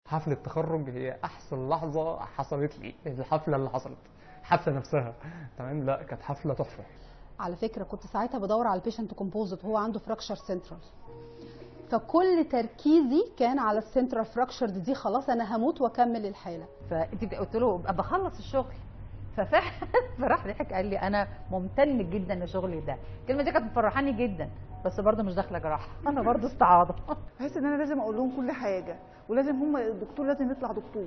حفله التخرج هي احسن لحظه حصلت لي الحفله اللي حصلت الحفله نفسها تمام لا كانت حفله تحفه على فكره كنت ساعتها بدور على البيشنت كومبوزيت وهو عنده فراكشر سنترال فكل تركيزي كان على السنترال فراكشر دي خلاص انا هموت واكمل الحاله فانت قلت له ابقى بخلص الشغل ففعلا فراح ضحك قال لي انا ممتن جدا لشغلي ده الكلمه دي كانت مفرحاني جدا بس برضه مش داخله جراحه انا برضه استعاضه بحس ان انا لازم اقول لهم كل حاجه ولازم هم الدكتور لازم يطلع دكتور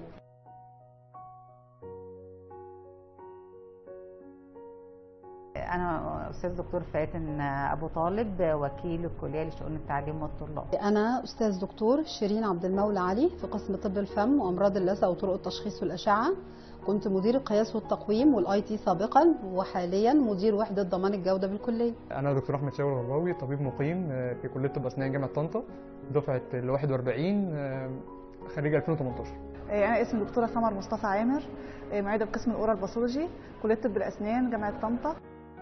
انا استاذ دكتور فاتن ابو طالب وكيل الكليه لشؤون التعليم والطلاب انا استاذ دكتور شيرين عبد المولى علي في قسم طب الفم وامراض اللثه وطرق التشخيص والاشعه كنت مدير القياس والتقويم والاي تي سابقا وحاليا مدير وحده ضمان الجوده بالكليه انا دكتور احمد شاور الغرباوي طبيب مقيم آه، في كليه طب اسنان جامعه طنطا دفعه ال 41 آه، خريج 2018 آه، انا اسمي دكتوره سمر مصطفى عامر آه، معيده بقسم الاورال باثولوجي كليه طب الاسنان جامعه طنطا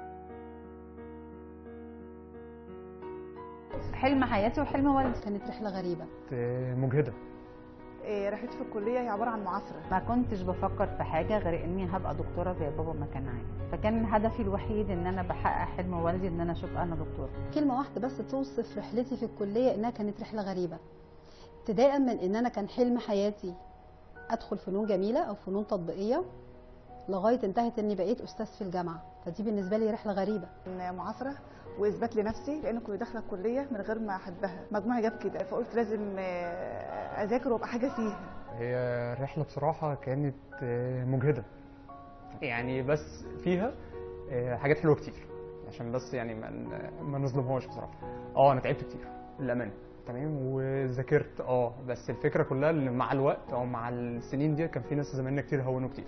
حلم حياتي وحلم والدي كانت رحله غريبه آه، مجهده آه، رحلتي في الكليه هي عباره عن معافره ما كنتش بفكر في حاجه غير اني هبقى دكتوره زي بابا ما كان عايز فكان هدفي الوحيد ان انا بحقق حلم والدي ان انا اشوف انا دكتوره كلمه واحده بس توصف رحلتي في الكليه انها كانت رحله غريبه ابتداء من ان انا كان حلم حياتي ادخل فنون جميله او فنون تطبيقيه لغايه انتهت اني بقيت استاذ في الجامعه فدي بالنسبه لي رحله غريبه إن معافره واثبات لنفسي لان كنت داخله الكليه من غير ما احبها مجموعي جاب كده فقلت لازم آه، اذاكر وابقى حاجه فيها هي رحله بصراحه كانت آه، مجهده يعني بس فيها آه، حاجات حلوه كتير عشان بس يعني ما ن- ما نظلمهاش بصراحه اه انا تعبت كتير للامانه تمام وذاكرت اه بس الفكره كلها ان مع الوقت او مع السنين دي كان في ناس زمايلنا كتير هونوا كتير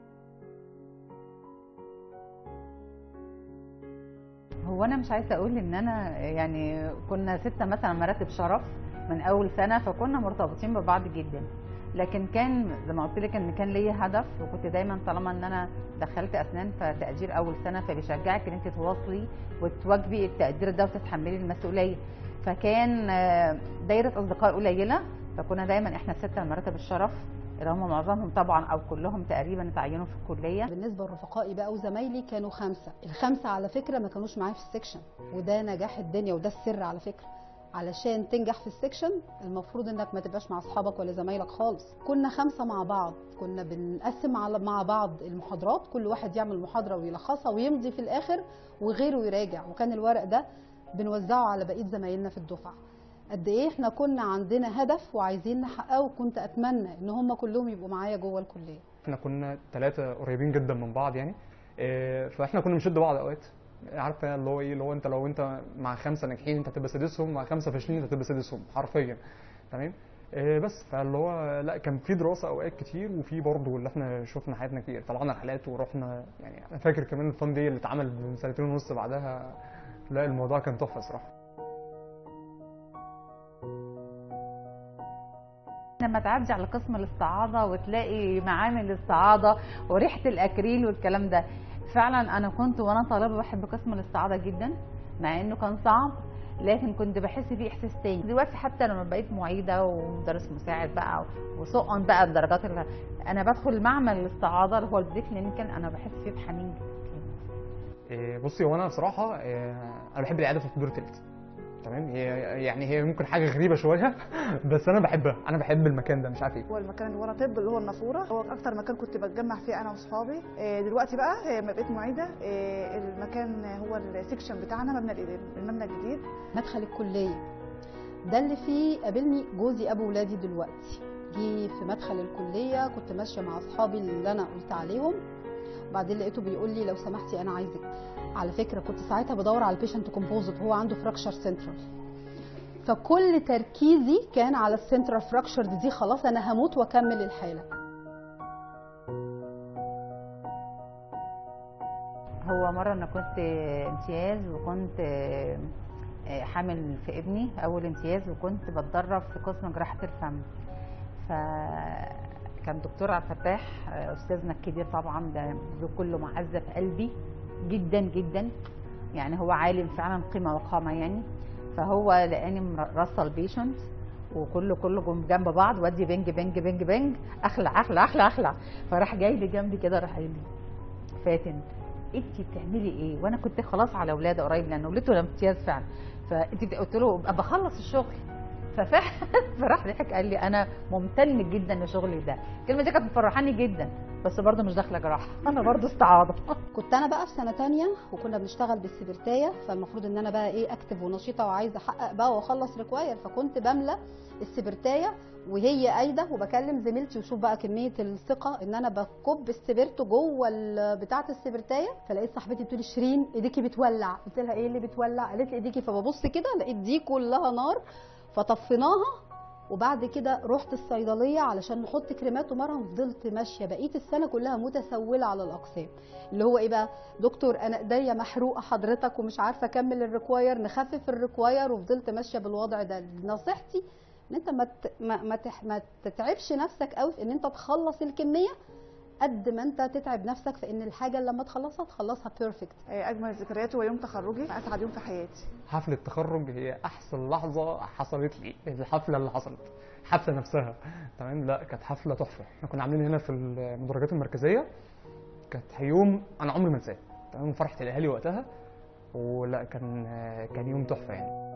هو انا مش عايزه اقول ان انا يعني كنا ستة مثلا مراتب شرف من اول سنه فكنا مرتبطين ببعض جدا لكن كان زي ما قلت لك ان كان ليا هدف وكنت دايما طالما ان انا دخلت اسنان فتقدير اول سنه فبيشجعك ان انت تواصلي وتواجبي التقدير ده وتتحملي المسؤوليه فكان آه، دايره اصدقاء قليله فكنا دايما احنا ستة مراتب الشرف اللي هم معظمهم طبعا او كلهم تقريبا اتعينوا في الكليه بالنسبه لرفقائي بقى وزمايلي كانوا خمسه الخمسه على فكره ما كانوش معايا في السكشن وده نجاح الدنيا وده السر على فكره علشان تنجح في السكشن المفروض انك ما تبقاش مع اصحابك ولا زمايلك خالص كنا خمسه مع بعض كنا بنقسم على مع بعض المحاضرات كل واحد يعمل محاضره ويلخصها ويمضي في الاخر وغيره يراجع وكان الورق ده بنوزعه على بقيه زمايلنا في الدفعه قد ايه احنا كنا عندنا هدف وعايزين نحققه وكنت اتمنى ان هم كلهم يبقوا معايا جوه الكليه احنا كنا ثلاثة قريبين جدا من بعض يعني إيه، فاحنا كنا بنشد بعض اوقات عارفه اللي هو ايه اللي هو انت لو انت مع خمسه ناجحين انت هتبقى سادسهم مع خمسه فاشلين انت هتبقى سادسهم حرفيا تمام إيه، بس فاللي هو لا كان في دراسه اوقات كتير وفي برضه اللي احنا شفنا حياتنا كتير طلعنا رحلات ورحنا يعني انا فاكر كمان الفان دي اللي اتعمل من سنتين ونص بعدها لا الموضوع كان تحفه صراحه لما تعدي على قسم الاستعاضه وتلاقي معامل الاستعاضه وريحه الاكريل والكلام ده فعلا انا كنت وانا طالبه بحب قسم الاستعاضه جدا مع انه كان صعب لكن كنت بحس فيه احساس تاني دلوقتي حتى لما بقيت معيده ومدرس مساعد بقى وسقن بقى الدرجات اللي انا بدخل معمل الاستعاضه اللي هو البري كلينيكال انا بحس فيه بحنين جدا إيه، بصي هو انا بصراحه إيه، انا بحب العياده في الدور الثالث تمام هي يعني هي ممكن حاجه غريبه شويه بس انا بحبها انا بحب المكان ده مش عارف ايه هو المكان اللي ورا طب اللي هو النافوره هو اكتر مكان كنت بتجمع فيه انا واصحابي آه، دلوقتي بقى آه، لما بقيت معيده آه، المكان هو السكشن بتاعنا مبنى الإدارة- المبنى الجديد مدخل الكليه ده اللي فيه قابلني جوزي ابو ولادي دلوقتي جه في مدخل الكليه كنت ماشيه مع اصحابي اللي انا قلت عليهم وبعدين لقيته بيقول لي لو سمحتي انا عايزك على فكره كنت ساعتها بدور على البيشنت كومبوزيت وهو عنده فراكشر سنترال فكل تركيزي كان على السنترال فراكشر دي خلاص انا هموت واكمل الحاله هو مرة أنا كنت امتياز وكنت حامل في ابني أول امتياز وكنت بتدرب في قسم جراحة الفم فكان دكتور عبد الفتاح أستاذنا الكبير طبعا ده بكل معزة في قلبي جدا جدا يعني هو عالم فعلا قيمة وقامة يعني فهو لقاني رصة البيشنت وكله كله جم- جنب بعض وادي بنج بنج بنج بنج اخلع اخلع اخلع اخلع فراح جاي لي جنبي كده راح قايل لي فاتن انت بتعملي ايه وانا كنت خلاص على اولاد قريب لان ولدته امتياز فعلا فانت بت- قلت له ابقى بخلص الشغل ففعلا فراح ضحك قال لي انا ممتن جدا لشغلي ده الكلمه دي كانت مفرحاني جدا بس برضه مش داخله جراحه انا برضه استعاضه كنت انا بقى في سنه تانية وكنا بنشتغل بالسبرتايه فالمفروض ان انا بقى ايه اكتف ونشيطه وعايزه احقق بقى واخلص ريكواير فكنت بملى السبرتايه وهي قايده وبكلم زميلتي وشوف بقى كميه الثقه ان انا بكب السبرتو جوه ال- بتاعه السبرتايه فلقيت صاحبتي بتقول لي شيرين ايديكي بتولع قلت لها ايه اللي بتولع قالت لي ايديكي فببص كده لقيت دي كلها نار فطفيناها وبعد كده رحت الصيدليه علشان نحط كريمات ومرهم فضلت ماشيه بقيه السنه كلها متسوله على الاقسام اللي هو ايه بقى دكتور انا ايديا محروقه حضرتك ومش عارفه اكمل الريكواير نخفف الريكواير وفضلت ماشيه بالوضع ده نصيحتي ان انت ما ت- ما ما, تح ما تتعبش نفسك قوي في ان انت تخلص الكميه قد ما انت تتعب نفسك في ان الحاجه اللي لما تخلصها تخلصها بيرفكت آه، اجمل الذكريات هو يوم تخرجي اسعد يوم في حياتي حفله التخرج هي احسن لحظه حصلت لي الحفله اللي حصلت الحفله نفسها تمام لا كانت حفله تحفه احنا كنا عاملين هنا في المدرجات المركزيه كانت يوم انا عمري ما انساه تمام فرحه الاهالي وقتها ولا كان كان يوم تحفه يعني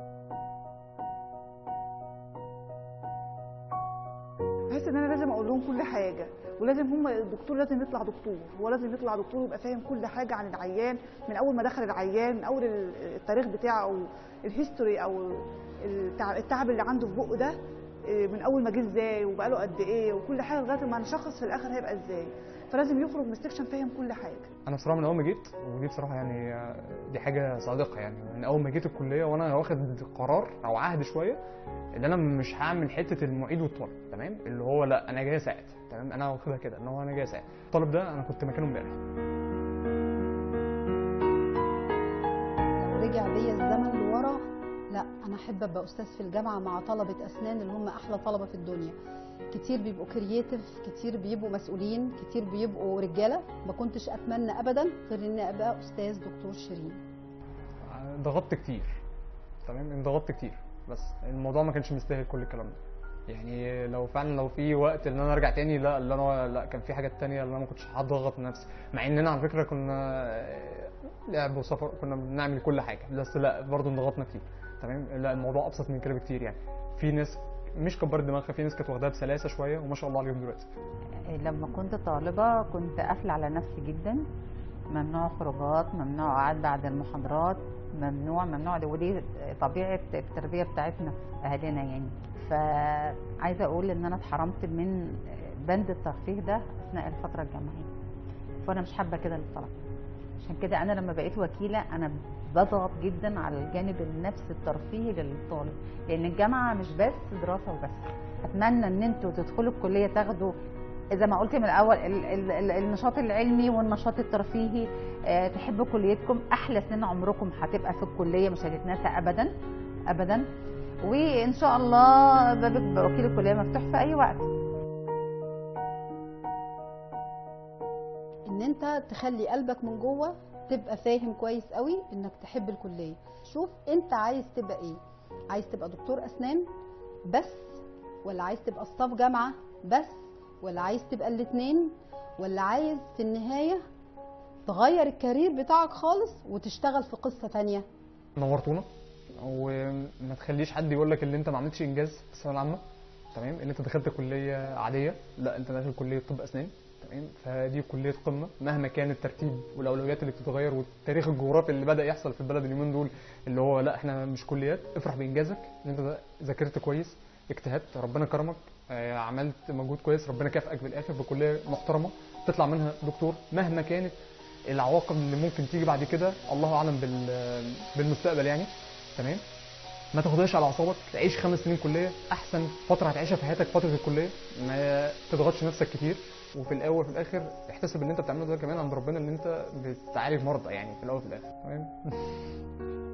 بحس ان انا لازم اقول لهم كل حاجه ولازم هم الدكتور لازم يطلع دكتور هو لازم يطلع دكتور ويبقى فاهم كل حاجه عن العيان من اول ما دخل العيان من اول ال- التاريخ بتاعه او الهيستوري او التع- التعب اللي عنده في بقه ده إيه، من اول ما جه ازاي وبقاله قد ايه وكل حاجه لغايه ما نشخص في الاخر هيبقى ازاي فلازم يخرج من السكشن فاهم كل حاجه انا بصراحه من اول ما جيت ودي بصراحه يعني آه، دي حاجه صادقه يعني من اول ما جيت الكليه وانا واخد قرار او عهد شويه ان انا مش هعمل حته المعيد والطالب تمام اللي هو لا انا جاي اساعد تمام انا واخدها كده ان هو انا جاي اساعد الطالب ده انا كنت مكانه امبارح لو رجع بيا الزمن لورا لا انا احب ابقى استاذ في الجامعه مع طلبه اسنان اللي هم احلى طلبه في الدنيا كتير بيبقوا كرييتيف كتير بيبقوا مسؤولين كتير بيبقوا رجاله ما كنتش اتمنى ابدا غير اني ابقى استاذ دكتور شيرين ضغطت كتير تمام انضغطت كتير بس الموضوع ما كانش مستاهل كل الكلام ده يعني لو فعلا لو في وقت ان انا ارجع تاني لا اللي انا لا كان في حاجات تانية اللي انا ما كنتش هضغط نفسي مع اننا على فكره كنا آه، لعب وسفر كنا بنعمل كل حاجه بس لا برضه انضغطنا كتير تمام لا الموضوع ابسط من كده بكتير يعني في ناس مش كبرت دماغها في ناس كانت واخداها بسلاسه شويه وما شاء الله عليهم دلوقتي لما كنت طالبة كنت قافلة على نفسي جدا ممنوع خروجات ممنوع قعد بعد المحاضرات ممنوع ممنوع ودي طبيعة التربية بتاعتنا في أهلنا يعني فعايزة أقول إن أنا اتحرمت من بند الترفيه ده أثناء الفترة الجامعية فأنا مش حابة كده للطلبة عشان كده أنا لما بقيت وكيلة أنا بضغط جدا على الجانب النفسي الترفيهي للطالب لأن الجامعة مش بس دراسة وبس أتمنى إن أنتوا تدخلوا الكلية تاخدوا زي ما قلت من الاول ال- ال- ال- النشاط العلمي والنشاط الترفيهي آه، تحبوا كليتكم احلى سنين عمركم هتبقى في الكليه مش هتتنسى ابدا ابدا وان شاء الله بابك بوكيل الكليه مفتوح في اي وقت ان انت تخلي قلبك من جوه تبقى فاهم كويس قوي انك تحب الكليه شوف انت عايز تبقى ايه عايز تبقى دكتور اسنان بس ولا عايز تبقى ستاف جامعه بس ولا عايز تبقى الاتنين ولا عايز في النهايه تغير الكارير بتاعك خالص وتشتغل في قصه تانية نورتونا وما تخليش حد يقول لك اللي انت ما عملتش انجاز في الثانويه العامه تمام اللي انت دخلت كليه عاديه لا انت داخل كليه طب اسنان تمام فدي كليه قمه مهما كان الترتيب والاولويات اللي بتتغير والتاريخ الجغرافي اللي بدا يحصل في البلد اليومين دول اللي هو لا احنا مش كليات افرح بانجازك ان انت ذاكرت كويس اجتهدت ربنا كرمك آه، عملت مجهود كويس ربنا كافئك بالاخر بكليه محترمه تطلع منها دكتور مهما كانت العواقب اللي ممكن تيجي بعد كده الله اعلم بال- بالمستقبل يعني تمام ما تاخدهاش على اعصابك تعيش خمس سنين كليه احسن فتره هتعيشها في حياتك فتره الكليه ما تضغطش نفسك كتير وفي الاول وفي الاخر احتسب اللي انت بتعمله ده كمان عند ربنا ان انت بتعالج مرضى يعني في الاول وفي الاخر تمام